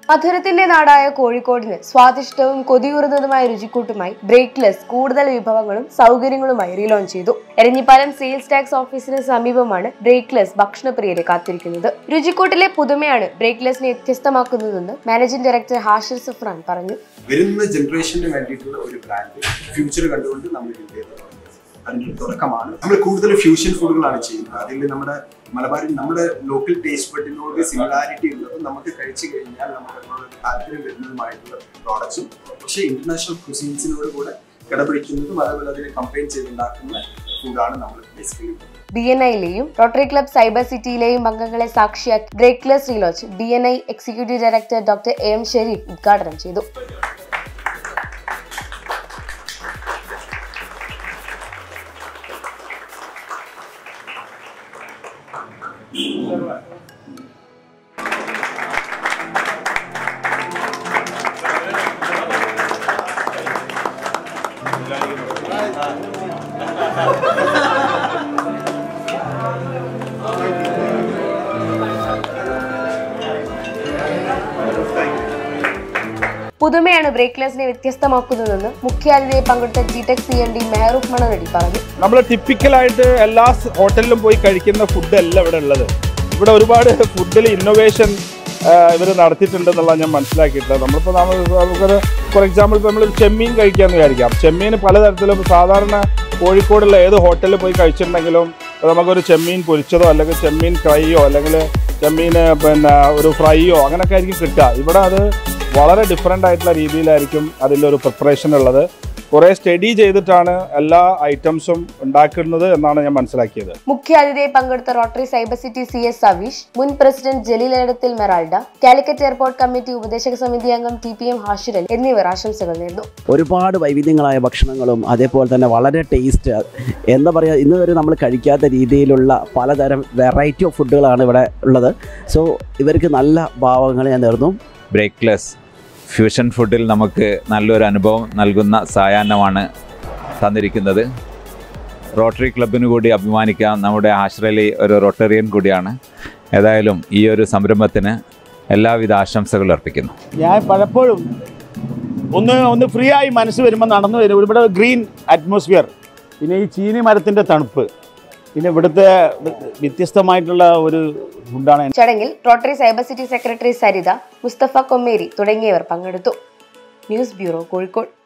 മധുരത്തിന്റെ നാടായ കോഴിക്കോടിന് സ്വാദിഷ്ടവും കൊതിയൂറുന്നതുമായ രുചിക്കൂട്ടുമായി ബ്രേക്ക്ലെസ് കൂടുതൽ വിഭവങ്ങളും സൗകര്യങ്ങളുമായി റീലോഞ്ച് ചെയ്തു എരഞ്ഞിപ്പാലം സെയിൽസ് ടാക്സ് ഓഫീസിന് സമീപമാണ് ബ്രേക്ക്ലെസ് ഭക്ഷണപ്രിയരെ കാത്തിരിക്കുന്നത് രുചിക്കൂട്ടിലെ പുതുമയാണ് ബ്രേക്ക്ലെസിനെ വ്യത്യസ്തമാക്കുന്നതെന്ന് മാനേജിംഗ് ഡയറക്ടർ ഹാഷിർ സഫ്രാൻ പറഞ്ഞു വരുന്ന ജനറേഷന് വേണ്ടിയിട്ടുള്ള ഒരു ബ്രാൻഡ് ഫ്യൂച്ചർ കണ്ടുകൊണ്ട് നമ്മൾ ബിൽഡ് ചെയ്തത് അതിന്റെ ഒരു തുടക്കമാണ് നമ്മൾ കൂടുതൽ ഫ്യൂഷൻ ഫുഡുകളാണ് ചെയ്യുന്നത് അതിൽ നമ്മുടെ മലബാറിൽ നമ്മുടെ ലോക്കൽ ടേസ്റ്റ് ബഡിനോട് സിമിലാരിറ്റി ഉള്ളതും നമുക്ക് കഴിച്ചു കഴിഞ്ഞാൽ നമുക്ക് അതിനോട് താല്പര്യം വരുന്നതുമായിട്ടുള്ള പ്രോഡക്ട്സും പക്ഷേ ഇന്റർനാഷണൽ കുസീൻസിനോട് കൂടെ കിടപിടിക്കുന്നതും അതേപോലെ അതിനെ കമ്പൈൻ ചെയ്തുണ്ടാക്കുന്ന ഫുഡാണ് നമ്മൾ ബേസിക്കലി ബി എൻ ഐയിലെയും റോട്ടറി ക്ലബ് സൈബർ സിറ്റിയിലെയും അംഗങ്ങളെ സാക്ഷിയാക്കി Breakless relaunch B N I executive director doctor A M Sherif ഉദ്ഘാടനം ചെയ്തു പുതുമയാണ് ബ്രേക്ക്ലെസിനെ വ്യത്യസ്തമാക്കുന്നതെന്ന് മുഖ്യാതിഥിയെ പങ്കെടുത്ത ജിടെക് സി എം ഡി മെഹറൂഫ് മണറെഡി പറഞ്ഞു നമ്മൾ ടിപ്പിക്കലായിട്ട് എല്ലാ സ് ഹോട്ടലിലും പോയി കഴിക്കുന്ന ഫുഡ് അല്ല ഇവിടെ ഉള്ളത് ഇവിടെ ഒരുപാട് ഫുഡിൽ ഇന്നോവേഷൻ ഇവർ നടത്തിയിട്ടുണ്ടെന്നുള്ള ഞാൻ മനസ്സിലാക്കിയിട്ടുള്ളത് നമ്മളിപ്പോൾ നമ്മൾ നമുക്കൊരു ഫോർ എക്സാമ്പിൾ ഇപ്പോൾ നമ്മൾ ചെമ്മീൻ കഴിക്കാമെന്ന് വിചാരിക്കാം ചെമ്മീൻ പലതരത്തിലും സാധാരണ കോഴിക്കോടുള്ള ഏത് ഹോട്ടലിൽ പോയി കഴിച്ചിട്ടുണ്ടെങ്കിലും ഇപ്പോൾ നമുക്കൊരു ചെമ്മീൻ പൊരിച്ചതോ അല്ലെങ്കിൽ ചെമ്മീൻ ഫ്രൈയോ അല്ലെങ്കിൽ ചെമ്മീൻ പിന്നെ ഒരു ഫ്രൈയോ അങ്ങനെയൊക്കെ ആയിരിക്കും കിട്ടുക ഇവിടെ അത് വളരെ ഡിഫറെൻ്റ് ആയിട്ടുള്ള രീതിയിലായിരിക്കും അതിൻ്റെ ഒരു പ്രിപ്പറേഷൻ ഉള്ളത് കുറേ സ്റ്റഡി ചെയ്തിട്ടാണ് എല്ലാ ഐറ്റംസും ഉണ്ടാക്കുന്നത് എന്നാണ് ഞാൻ മനസ്സിലാക്കിയത് മുഖ്യാതിഥിയെ പങ്കെടുത്ത rotary cyber city C S Saveesh മുൻ പ്രസിഡന്റ് ജലീൽ എടത്തിൽ മെറാൾഡ കാലിക്കറ്റ് എയർപോർട്ട് കമ്മിറ്റി ഉപദേശക സമിതി അംഗം ടി പി എം ഹാഷിരൽ എന്നിവർ ആശംസകൾ നേർന്നു ഒരുപാട് വൈവിധ്യങ്ങളായ ഭക്ഷണങ്ങളും അതേപോലെ തന്നെ വളരെ ടേസ്റ്റ് എന്താ പറയുക ഇന്ന് വരെ നമ്മൾ കഴിക്കാത്ത രീതിയിലുള്ള പലതരം വെറൈറ്റി ഓഫ് ഫുഡുകളാണ് ഇവിടെ ഉള്ളത് സോ ഇവർക്ക് നല്ല ഭാവങ്ങൾ ഞാൻ നേർന്നു ബ്രേക്ക്ലെസ് ഫ്യൂഷൻ ഫുഡിൽ നമുക്ക് നല്ലൊരു അനുഭവം നൽകുന്ന സായാഹ്നമാണ് തന്നിരിക്കുന്നത് റോട്ടറി ക്ലബിന് കൂടി അഭിമാനിക്കാം നമ്മുടെ ആശ്രലി ഒരു റോട്ടറിയൻ കൂടിയാണ് ഏതായാലും ഈ ഒരു സംരംഭത്തിന് എല്ലാവിധ ആശംസകൾ അർപ്പിക്കുന്നു ഞാൻ പലപ്പോഴും ഒന്ന് ഒന്ന് ഫ്രീ ആയി മനസ്സ് വരുമ്പോൾ നടന്നു വരും ഇവിടെ ഗ്രീൻ അറ്റ്മോസ്ഫിയർ പിന്നെ ഈ ചീനി മരത്തിൻ്റെ തണുപ്പ് പിന്നെ ഇവിടുത്തെ വ്യത്യസ്തമായിട്ടുള്ള ഒരു ഫുഡാണ് ചടങ്ങിൽ rotary cyber city secretary Saritha Musthafa Kommeri തുടങ്ങിയവർ പങ്കെടുത്തു ന്യൂസ് ബ്യൂറോ കോഴിക്കോട്